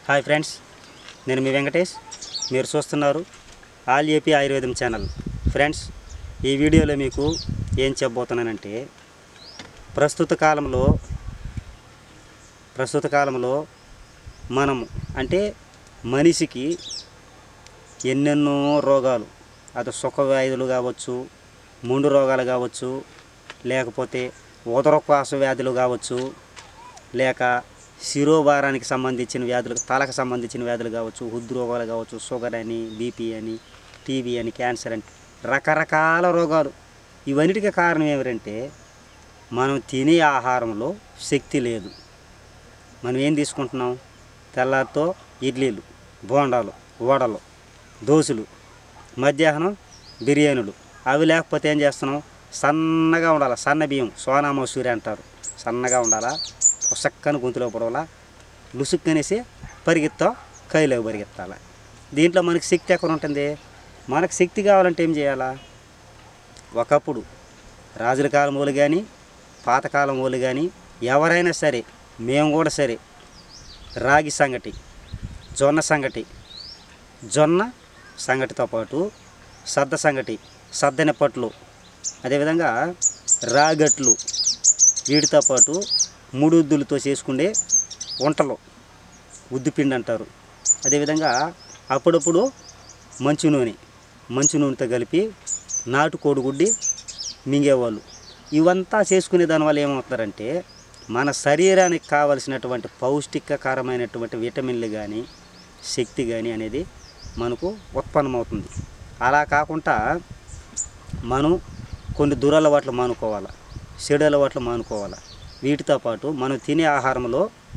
hi friends నేను మీ వెంకటేష్ మీరు చూస్తున్నారు all AP Ayurvedam channel friends ఈ వీడియోలో మీకు ఏం చెప్పబోతున్నానంటే ప్రస్తుత కాలంలో ప్రస్తుత కాలంలో మనం అంటే మనిషికి ఎన్నెన్నో రోగాలు అది సుఖ వ్యాధులు కావచ్చు ముండు రోగాలు కావచ్చు లేకపోతే ఉదరకోశ వ్యాధులు కావచ్చు లేక శిరోభారానికి సంబంధించిన వ్యాధులు తలకు సంబంధించిన వ్యాధులు కావచ్చు హృద్రోగాలు కావచ్చు షుగర్ అని బీపీ అని టీబీ అని క్యాన్సర్ అని రకరకాల రోగాలు ఇవన్నిటికీ కారణం ఏమిటంటే మనం తినే ఆహారంలో శక్తి లేదు మనం ఏం తీసుకుంటున్నాం తెల్లారితో ఇడ్లీలు బోండాలు వడలు దోశలు మధ్యాహ్నం బిర్యానీలు అవి లేకపోతే ఏం చేస్తున్నాం సన్నగా ఉండాలి సన్న బియ్యం సోనా మసూరి అంటారు సన్నగా ఉండాలా పుసక్కని గొంతులో పడవలా లుసుక్కనేసి పరిగెత్తాం కైలోకి పరిగెత్తాలి దీంట్లో మనకి శక్తి ఎక్కడ ఉంటుంది మనకు శక్తి కావాలంటే ఏం చేయాలా ఒకప్పుడు రాజుల కాలం వాళ్ళు కానీ పాతకాలం వాళ్ళు కానీ ఎవరైనా సరే మేము కూడా సరే రాగి సంగటి జొన్న సంగటి జొన్న సంగటితో పాటు సద్ద సంగటి సద్దన పట్లు అదేవిధంగా రాగట్లు వీటితో పాటు ముడుద్దులతో చేసుకునే వంటలు ఉద్దిపిండి అంటారు అదేవిధంగా అప్పుడప్పుడు మంచు నూనె మంచు నూనెతో కలిపి నాటు కోడిగుడ్డి మింగేవాళ్ళు ఇవంతా చేసుకునే దానివల్ల ఏమవుతారంటే మన శరీరానికి కావలసినటువంటి పౌష్టికకరమైనటువంటి విటమిన్లు కానీ శక్తి కానీ అనేది మనకు ఉత్పన్నమవుతుంది అలా కాకుండా మనం కొన్ని దురలవాట్లు మానుకోవాలి చెడు అలవాట్లు మానుకోవాలి వీటితో పాటు మనం తినే ఆహారంలో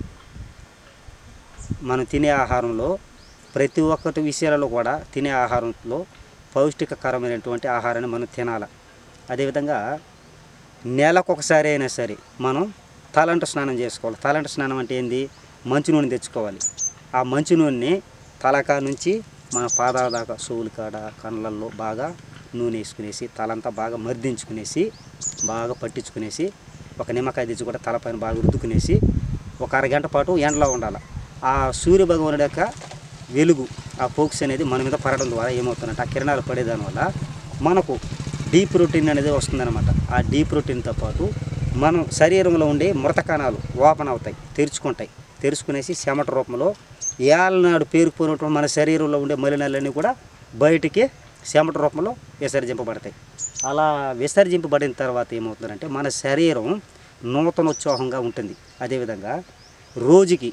మనం తినే ఆహారంలో ప్రతి ఒక్కటి విషయాలలో కూడా తినే ఆహారంలో పౌష్టికకరమైనటువంటి ఆహారాన్ని మనం తినాలి అదేవిధంగా నెలకు ఒకసారి అయినా సరే మనం తలంట స్నానం చేసుకోవాలి తలంట స్నానం అంటే ఏంది మంచు నూనె తెచ్చుకోవాలి ఆ మంచు నూనెని తలకా నుంచి మన పాదాల దాకా సోవుల కాడ కళ్ళల్లో బాగా నూనె వేసుకునేసి తలంతా బాగా మర్దించుకునేసి బాగా పట్టించుకునేసి ఒక నిమ్మకాయ తెచ్చి కూడా తలపైన బాగా రుద్దుకునేసి ఒక అరగంట పాటు ఎండలో ఉండాలి ఆ సూర్య భగవానుడి యొక్క వెలుగు ఆ ఫోక్స్ అనేది మన మీద పడడం ద్వారా ఏమవుతుందంటే ఆ కిరణాలు పడేదాని వల్ల మనకు డీ ప్రోటీన్ అనేది వస్తుందన్నమాట ఆ డీ ప్రోటీన్తో పాటు మనం శరీరంలో ఉండే మృత కణాలు ఓపెన్ అవుతాయి తెరుచుకుంటాయి తెరుచుకునేసి చెమట రూపంలో ఏళ్ళనాడు పేరుకుపోయినటువంటి మన శరీరంలో ఉండే మలినాలన్నీ కూడా బయటికి చెమట రూపంలో విసర్జింపబడతాయి అలా విసర్జింపబడిన తర్వాత ఏమవుతుందంటే మన శరీరం నూతనోత్సాహంగా ఉంటుంది అదేవిధంగా రోజుకి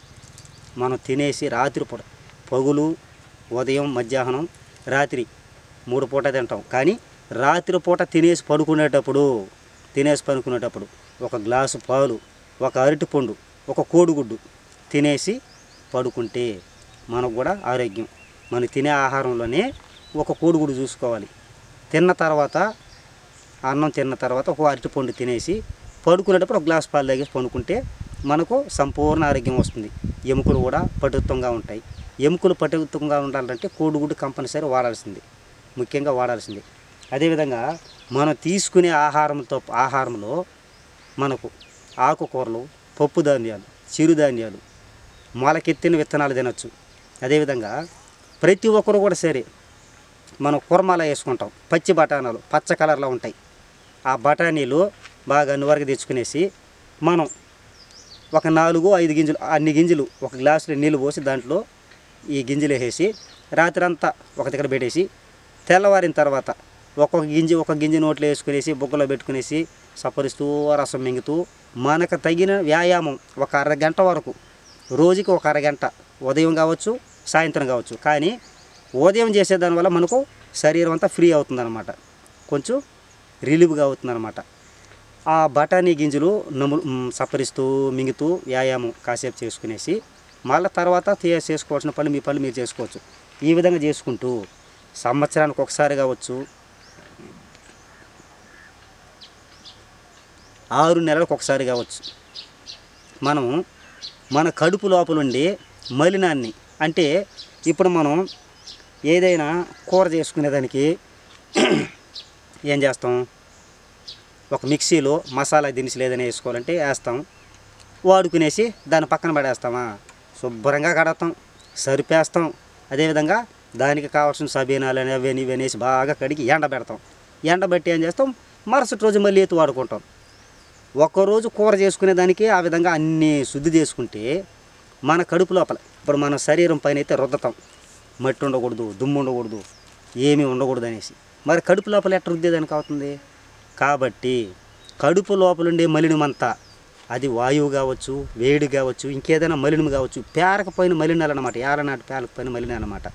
మనం తినేసి రాత్రి పూట పగులు ఉదయం మధ్యాహ్నం రాత్రి మూడు పూట తింటాం కానీ రాత్రి పూట తినేసి పడుకునేటప్పుడు తినేసి పడుకునేటప్పుడు ఒక గ్లాసు పాలు ఒక అరటిపండు ఒక కోడిగుడ్డు తినేసి పడుకుంటే మనకు కూడా ఆరోగ్యం మనం తినే ఆహారంలోనే ఒక కోడిగుడ్డు చూసుకోవాలి తిన్న తర్వాత అన్నం తిన్న తర్వాత ఒక అరటిపండు తినేసి పడుకునేటప్పుడు ఒక గ్లాస్ పాలు తాగేసి పడుకుంటే మనకు సంపూర్ణ ఆరోగ్యం వస్తుంది ఎముకలు కూడా పటుత్వంగా ఉంటాయి ఎముకలు పటుత్వంగా ఉండాలంటే కోడిగుడ్డు కంపల్సరీ వాడాల్సింది ముఖ్యంగా వాడాల్సింది అదేవిధంగా మనం తీసుకునే ఆహారంతో ఆహారంలో మనకు ఆకుకూరలు పప్పు ధాన్యాలు చిరుధాన్యాలు మొలకెత్తిన విత్తనాలు తినొచ్చు అదేవిధంగా ప్రతి ఒక్కరు కూడా సరే మనం కుర్మాల వేసుకుంటాం పచ్చి బఠానాలు పచ్చ కలర్లో ఉంటాయి ఆ బఠానీలు బాగా నువరకు తెచ్చుకునేసి మనం ఒక నాలుగు ఐదు గింజలు అన్ని గింజలు ఒక గ్లాసులో నీళ్ళు పోసి దాంట్లో ఈ గింజలు వేసేసి రాత్రి అంతా ఒక దగ్గర పెట్టేసి తెల్లవారిన తర్వాత ఒక్కొక్క గింజ ఒక గింజ నోట్లో వేసుకునేసి బుగ్గలో పెట్టుకునేసి సపరిస్తూ రసం మింగుతూ మనకు తగిన వ్యాయామం ఒక అరగంట వరకు రోజుకి ఒక అరగంట ఉదయం కావచ్చు సాయంత్రం కావచ్చు కానీ ఉదయం చేసేదాని వల్ల మనకు శరీరం అంతా ఫ్రీ అవుతుందన్నమాట కొంచెం రిలీఫ్గా అవుతుందన్నమాట ఆ బఠానీ గింజలు నము మ్, సప్పరిస్తూ మింగుతూ వ్యాయామం కాసేపు చేసుకునేసి మళ్ళీ తర్వాత తే- చేసుకోవాల్సిన పనులు మీ పనులు మీరు చేసుకోవచ్చు ఈ విధంగా చేసుకుంటూ సంవత్సరానికి ఒకసారి కావచ్చు ఆరు నెలలకు ఒకసారి కావచ్చు మనం మన కడుపు లోపల ఉండే మలినాన్ని అంటే ఇప్పుడు మనం ఏదైనా కూర చేసుకునేదానికి ఏం చేస్తాం ఒక మిక్సీలో మసాలా దినుసులు ఏదైనా వేసుకోవాలంటే వేస్తాం వాడుకునేసి దాన్ని పక్కన పడేస్తామా శుభ్రంగా కడతాం సరిపేస్తాం అదేవిధంగా దానికి కావాల్సిన సబీనాలు అని అవన్నీ ఇవన్నీ వేసి బాగా కడిగి ఎండబెడతాం ఎండబెట్టి ఏం చేస్తాం మరుసటి రోజు మళ్ళీ ఎత్తు వాడుకుంటాం ఒక్కరోజు కూర చేసుకునే దానికి ఆ విధంగా అన్ని శుద్ధి చేసుకుంటే మన కడుపు లోపల ఇప్పుడు మన శరీరం పైన అయితే రుద్దతాం మట్టి ఉండకూడదు దుమ్ము ఉండకూడదు ఏమీ ఉండకూడదు అనేసి మరి కడుపు లోపల ఎట్ట రుద్దేదానికి అవుతుంది కాబట్టి కడుపు లోపల ఉండే మలినమంతా అది వాయువు కావచ్చు వేడి కావచ్చు ఇంకేదైనా మలినం కావచ్చు పేరకపోయిన మలినాలు అనమాట ఏలనాటి పేరకపోయిన మలిన అనమాట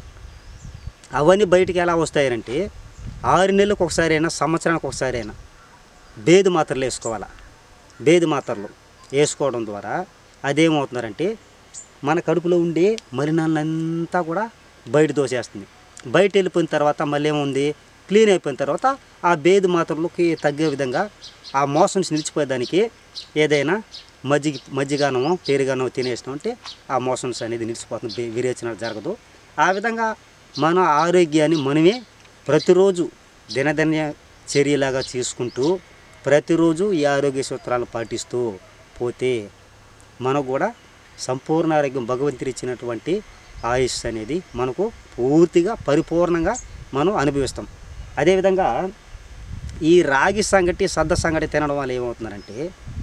అవన్నీ బయటికి ఎలా వస్తాయంటే ఆరు నెలలకు ఒకసారి అయినా సంవత్సరానికి ఒకసారి అయినా బేదు మాత్రలు వేసుకోవాలా బేదు మాత్రలు వేసుకోవడం ద్వారా అదేమవుతున్నారంటే మన కడుపులో ఉండే మలినాలంతా కూడా బయట దోసేస్తుంది బయట వెళ్ళిపోయిన తర్వాత మళ్ళీ ఏముంది క్లీన్ అయిపోయిన తర్వాత ఆ బేదు మాత్రలకి తగ్గే విధంగా ఆ మోషన్స్ నిలిచిపోయేదానికి ఏదైనా మజ్జిగ మజ్జిగానమో పెరుగానో తినేసినాం అంటే ఆ మోషన్స్ అనేది నిలిచిపోతుంది బే- విరేచన జరగదు ఆ విధంగా మన ఆరోగ్యాన్ని మనమే ప్రతిరోజు దినదిన చర్యలాగా చేసుకుంటూ ప్రతిరోజు ఈ ఆరోగ్య సూత్రాలను పాటిస్తూ పోతే మనకు కూడా సంపూర్ణ ఆరోగ్యం భగవంతుడు ఇచ్చినటువంటి ఆయుష్ అనేది మనకు పూర్తిగా పరిపూర్ణంగా మనం అనుభవిస్తాం అదేవిధంగా ఈ రాగి సంగటి సద్ద సంగటి తినడం వల్ల ఏమవుతుందంటే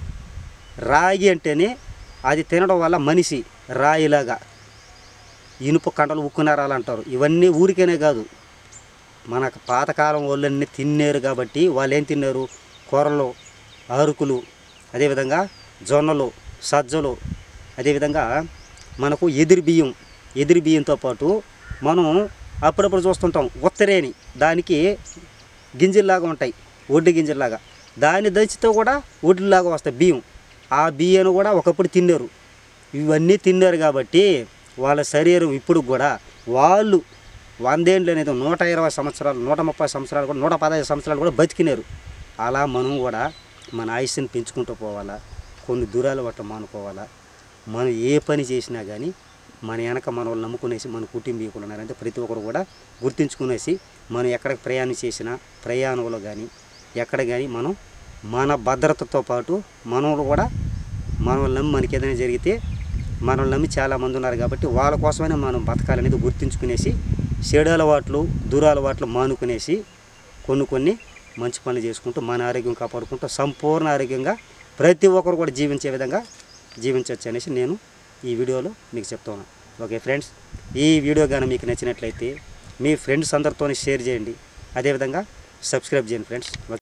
రాగి అంటేనే అది తినడం వల్ల మనిషి రాయిలాగా ఇనుప కండలు ఉక్కునరాలు అంటారు ఇవన్నీ ఊరికేనే కాదు మనకు పాతకాలం వాళ్ళన్నీ తిన్నారు కాబట్టి వాళ్ళు ఏం తిన్నారు కూరలు అరుకులు అదేవిధంగా జొన్నలు సజ్జలు అదేవిధంగా మనకు ఎదిరి బియ్యం ఎదిరి బియ్యంతో పాటు మనం అప్పుడప్పుడు చూస్తుంటాం ఉత్తరేని దానికి గింజల్లాగా ఉంటాయి ఒడ్డు గింజల్లాగా దాని దంచితో కూడా ఒడ్డులాగా వస్తాయి బియ్యం ఆ బియ్యను కూడా ఒకప్పుడు తిన్నారు ఇవన్నీ తిన్నారు కాబట్టి వాళ్ళ శరీరం ఇప్పుడు కూడా వాళ్ళు వందేండ్లు అనేది నూట ఇరవై సంవత్సరాలు నూట ముప్పై సంవత్సరాలు కూడా నూట పదహైదు సంవత్సరాలు కూడా బతికినారు అలా మనం కూడా మన ఆయుష్ని పెంచుకుంటూ పోవాలా కొన్ని దూరాలు పట్ట మానుకోవాలా మనం ఏ పని చేసినా కానీ మన వెనక మన వాళ్ళు నమ్ముకునేసి మన కుటుంబీకులు ఉన్నారంటే ప్రతి ఒక్కరు కూడా గుర్తించుకునేసి మనం ఎక్కడికి ప్రయాణం చేసినా ప్రయాణంలో కానీ ఎక్కడ కానీ మనం మన భద్రతతో పాటు మనల్ని కూడా మనల్ని నమ్మి మనకి ఏదైనా జరిగితే మనల్ని నమ్మి చాలామంది ఉన్నారు కాబట్టి వాళ్ళ కోసమైనా మనం బతకాలనేది గుర్తించుకునేసి చెడు అలవాట్లు దురలవాట్లు మానుకునేసి కొన్ని కొన్ని మంచి పనులు చేసుకుంటూ మన ఆరోగ్యం కాపాడుకుంటూ సంపూర్ణ ఆరోగ్యంగా ప్రతి ఒక్కరు కూడా జీవించే విధంగా జీవించవచ్చు అనేసి నేను ఈ వీడియోలో మీకు చెప్తాను ఓకే ఫ్రెండ్స్ ఈ వీడియో కానీ మీకు నచ్చినట్లయితే మీ ఫ్రెండ్స్ అందరితో షేర్ చేయండి అదేవిధంగా సబ్స్క్రైబ్ చేయండి ఫ్రెండ్స్